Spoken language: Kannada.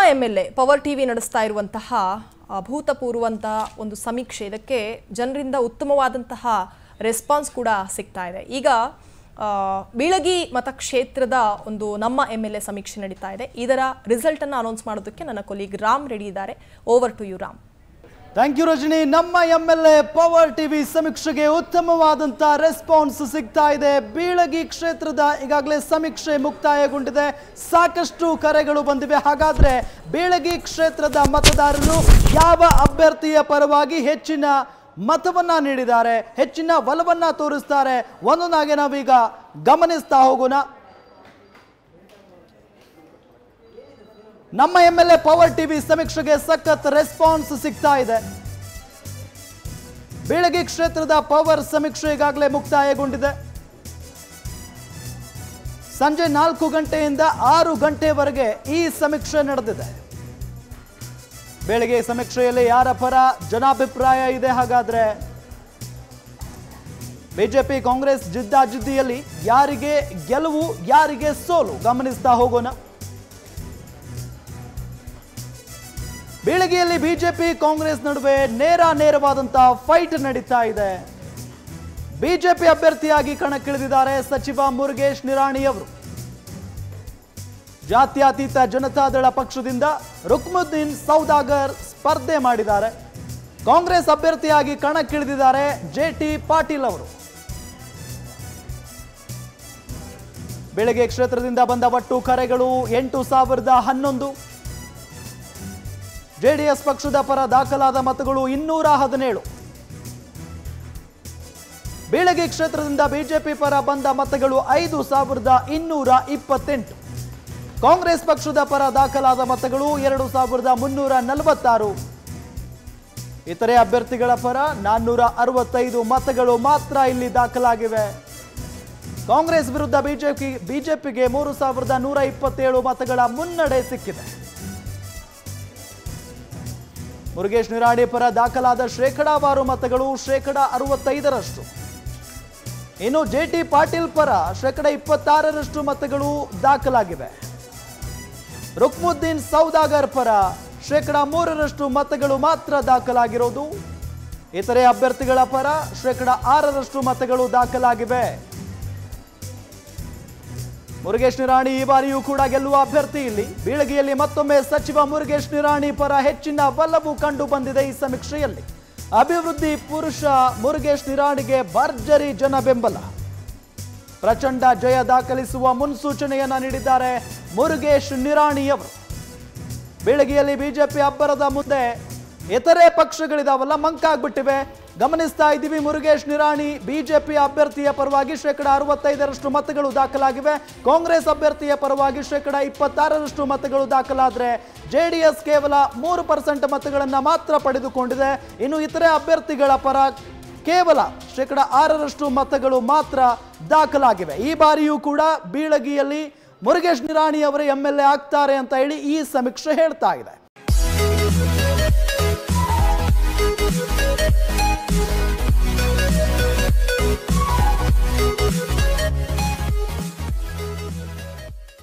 M L A power TV ನಡೆಸ್ತಾ ಇರುವಂತಹ ಅಭೂತಪೂರ್ವಂತಹ ಒಂದು ಸಮೀಕ್ಷೆ ಇದಕ್ಕೆ ಜನರಿಂದ ಉತ್ತಮವಾದಂತಹ ರೆಸ್ಪಾನ್ಸ್ ಕೂಡ ಸಿಗ್ತಾ ಇದೆ ಈಗ ಆ, ಬೀಳಗಿ ಮತಕ್ಷೇತ್ರದ ಒಂದು ನಮ್ಮ ಎಮ್ ಎಲ್ ಎ ಸಮೀಕ್ಷೆ ನಡೀತಾ ಇದೆ ಇದರ ರಿಸಲ್ಟ್ ಅನ್ನು ಅನೌನ್ಸ್ ಮಾಡೋದಕ್ಕೆ ನನ್ನ ಕೊಲೀಗ್ ರಾಮ್ ರೆಡಿ ಇದ್ದಾರೆ over to you Ram thank you Rajani ನಮ್ಮ M L A power TV ಸಮೀಕ್ಷೆಗೆ ಉತ್ತಮವಾದಂತ ರೆಸ್ಪಾನ್ಸ್ ಸಿಗ್ತಾ ಇದೆ ಬೀಳಗಿ ಕ್ಷೇತ್ರದ ಈಗಾಗಲೇ ಸಮೀಕ್ಷೆ ಮುಕ್ತಾಯಗೊಂಡಿದೆ ಸಾಕಷ್ಟು ಕರೆಗಳು ಬಂದಿವೆ ಹಾಗಾದ್ರೆ ಬೀಳಗಿ ಕ್ಷೇತ್ರದ ಮತದಾರರು ಯಾವ ಅಭ್ಯರ್ಥಿಯ ಪರವಾಗಿ ಹೆಚ್ಚಿನ ಮತವನ್ನ ನೀಡಿದ್ದಾರೆ ಹೆಚ್ಚಿನ ಒಲವನ್ನ ತೋರಿಸ್ತಾರೆ ಒಂದೊಂದಾಗಿ ನಾವೀಗ ಗಮನಿಸ್ತಾ ಹೋಗೋಣ ನಮ್ಮ M L A power TV ಸಮೀಕ್ಷೆಗೆ ಸಖತ್ ರೆಸ್ಪಾನ್ಸ್ ಸಿಗ್ತಾ ಇದೆ ಬೀಳಗಿ ಕ್ಷೇತ್ರದ ಪವರ್ ಸಮೀಕ್ಷೆ ಈಗಾಗಲೇ ಮುಕ್ತಾಯಗೊಂಡಿದೆ ಸಂಜೆ ನಾಲ್ಕು ಗಂಟೆಯಿಂದ ಆರು ಗಂಟೆವರೆಗೆ ಈ ಸಮೀಕ್ಷೆ ನಡೆದಿದೆ ಬೆಳಗ್ಗೆ ಸಮೀಕ್ಷೆಯಲ್ಲಿ ಯಾರ ಪರ ಜನಾಭಿಪ್ರಾಯ ಇದೆ ಹಾಗಾದ್ರೆ ಬಿಜೆಪಿ ಕಾಂಗ್ರೆಸ್ ಜಿದ್ದಾಜಿದ್ದಿಯಲ್ಲಿ ಯಾರಿಗೆ ಗೆಲುವು ಯಾರಿಗೆ ಸೋಲು ಗಮನಿಸ್ತಾ ಹೋಗೋಣ ಬೀಳಗಿಯಲ್ಲಿ ಬಿಜೆಪಿ ಕಾಂಗ್ರೆಸ್ ನಡುವೆ ನೇರ ನೇರವಾದಂತಹ ಫೈಟ್ ನಡೀತಾ ಇದೆ ಬಿಜೆಪಿ ಅಭ್ಯರ್ಥಿಯಾಗಿ ಕಣಕ್ಕಿಳಿದಿದ್ದಾರೆ ಸಚಿವ ಮುರುಗೇಶ್ ನಿರಾಣಿ ಅವರು ಜಾತ್ಯತೀತ ಜನತಾದಳ ಪಕ್ಷದಿಂದ ರುಕ್ಮುದ್ದೀನ್ ಸೌದಾಗರ್ ಸ್ಪರ್ಧೆ ಮಾಡಿದ್ದಾರೆ ಕಾಂಗ್ರೆಸ್ ಅಭ್ಯರ್ಥಿಯಾಗಿ ಕಣಕ್ಕಿಳಿದಿದ್ದಾರೆ ಜೆ ಟಿ ಪಾಟೀಲ್ ಅವರು ಬೆಳಗ್ಗೆ ಕ್ಷೇತ್ರದಿಂದ ಬಂದ ಒಟ್ಟು ಕರೆಗಳು ಎಂಟು ಸಾವಿರದ ಹನ್ನೊಂದು ಜೆಡಿಎಸ್ ಪಕ್ಷದ ಪರ ದಾಖಲಾದ ಮತಗಳು ಇನ್ನೂರ ಹದಿನೇಳು ಬೀಳಗಿ ಕ್ಷೇತ್ರದಿಂದ ಬಿಜೆಪಿ ಪರ ಬಂದ ಮತಗಳು ಐದು ಸಾವಿರದ ಇನ್ನೂರ ಇಪ್ಪತ್ತೆಂಟು ಕಾಂಗ್ರೆಸ್ ಪಕ್ಷದ ಪರ ದಾಖಲಾದ ಮತಗಳು ಎರಡು ಸಾವಿರದ ಮುನ್ನೂರ ನಲವತ್ತಾರು ಇತರೆ ಅಭ್ಯರ್ಥಿಗಳ ಪರ ನಾನ್ನೂರ ಅರವತ್ತೈದು ಮತಗಳು ಮಾತ್ರ ಇಲ್ಲಿ ದಾಖಲಾಗಿವೆ ಕಾಂಗ್ರೆಸ್ ವಿರುದ್ಧ ಬಿಜೆಪಿ ಬಿಜೆಪಿಗೆ ಮೂರು ಸಾವಿರದ ನೂರ ಇಪ್ಪತ್ತೇಳು ಮತಗಳ ಮುನ್ನಡೆ ಸಿಕ್ಕಿದೆ ಮುರುಗೇಶ್ ನಿರಾಣಿ ಪರ ದಾಖಲಾದ ಶೇಕಡಾವಾರು ಮತಗಳು ಶೇಕಡ ಅರವತ್ತೈದರಷ್ಟು ಇನ್ನು ಜೆ ಟಿ ಪಾಟೀಲ್ ಪರ ಶೇಕಡ ಇಪ್ಪತ್ತಾರರಷ್ಟು ಮತಗಳು ದಾಖಲಾಗಿವೆ ರುಕ್ಮುದ್ದೀನ್ ಸೌದಾಗರ್ ಪರ ಶೇಕಡ ಮೂರರಷ್ಟು ಮತಗಳು ಮಾತ್ರ ದಾಖಲಾಗಿರೋದು ಇತರೆ ಅಭ್ಯರ್ಥಿಗಳ ಪರ ಶೇಕಡ ಆರರಷ್ಟು ಮತಗಳು ದಾಖಲಾಗಿವೆ ಮುರುಗೇಶ್ ನಿರಾಣಿ ಈ ಬಾರಿಯೂ ಕೂಡ ಗೆಲ್ಲುವ ಅಭ್ಯರ್ಥಿ ಇಲ್ಲಿ ಬೀಳಗಿಯಲ್ಲಿ ಮತ್ತೊಮ್ಮೆ ಸಚಿವ ಮುರುಗೇಶ್ ನಿರಾಣಿ ಪರ ಹೆಚ್ಚಿನ ಒಲವು ಕಂಡು ಬಂದಿದೆ ಈ ಸಮೀಕ್ಷೆಯಲ್ಲಿ ಅಭಿವೃದ್ಧಿ ಪುರುಷ ಮುರುಗೇಶ್ ನಿರಾಣಿಗೆ ಭರ್ಜರಿ ಜನ ಬೆಂಬಲ ಪ್ರಚಂಡ ಜಯ ದಾಖಲಿಸುವ ಮುನ್ಸೂಚನೆಯನ್ನ ನೀಡಿದ್ದಾರೆ ಮುರುಗೇಶ್ ನಿರಾಣಿಯವರು ಬೀಳಗಿಯಲ್ಲಿ ಬಿಜೆಪಿ ಅಬ್ಬರದ ಮುಂದೆ ಇತರೆ ಪಕ್ಷಗಳಿದಾವಲ್ಲ ಮಂಕಾಗ್ಬಿಟ್ಟಿವೆ ಗಮನಿಸ್ತಾ ಇದ್ದೀವಿ ಮುರುಗೇಶ್ ನಿರಾಣಿ ಬಿಜೆಪಿ ಅಭ್ಯರ್ಥಿಯ ಪರವಾಗಿ ಶೇಕಡ ಅರವತ್ತೈದರಷ್ಟು ಮತಗಳು ದಾಖಲಾಗಿವೆ ಕಾಂಗ್ರೆಸ್ ಅಭ್ಯರ್ಥಿಯ ಪರವಾಗಿ ಶೇಕಡ ಇಪ್ಪತ್ತಾರರಷ್ಟು ಮತಗಳು ದಾಖಲಾದ್ರೆ ಜೆಡಿಎಸ್ ಕೇವಲ ಮೂರು ಪರ್ಸೆಂಟ್ ಮತಗಳನ್ನ ಮಾತ್ರ ಪಡೆದುಕೊಂಡಿದೆ ಇನ್ನು ಇತರೆ ಅಭ್ಯರ್ಥಿಗಳ ಪರ ಕೇವಲ ಶೇಕಡ ಆರರಷ್ಟು ಮತಗಳು ಮಾತ್ರ ದಾಖಲಾಗಿವೆ ಈ ಬಾರಿಯೂ ಕೂಡ ಬೀಳಗಿಯಲ್ಲಿ ಮುರುಗೇಶ್ ನಿರಾಣಿ ಅವರೇ ಎಂ ಎಲ್ ಎ ಆಗ್ತಾರೆ ಅಂತ ಹೇಳಿ ಈ ಸಮೀಕ್ಷೆ ಹೇಳ್ತಾ ಇದೆ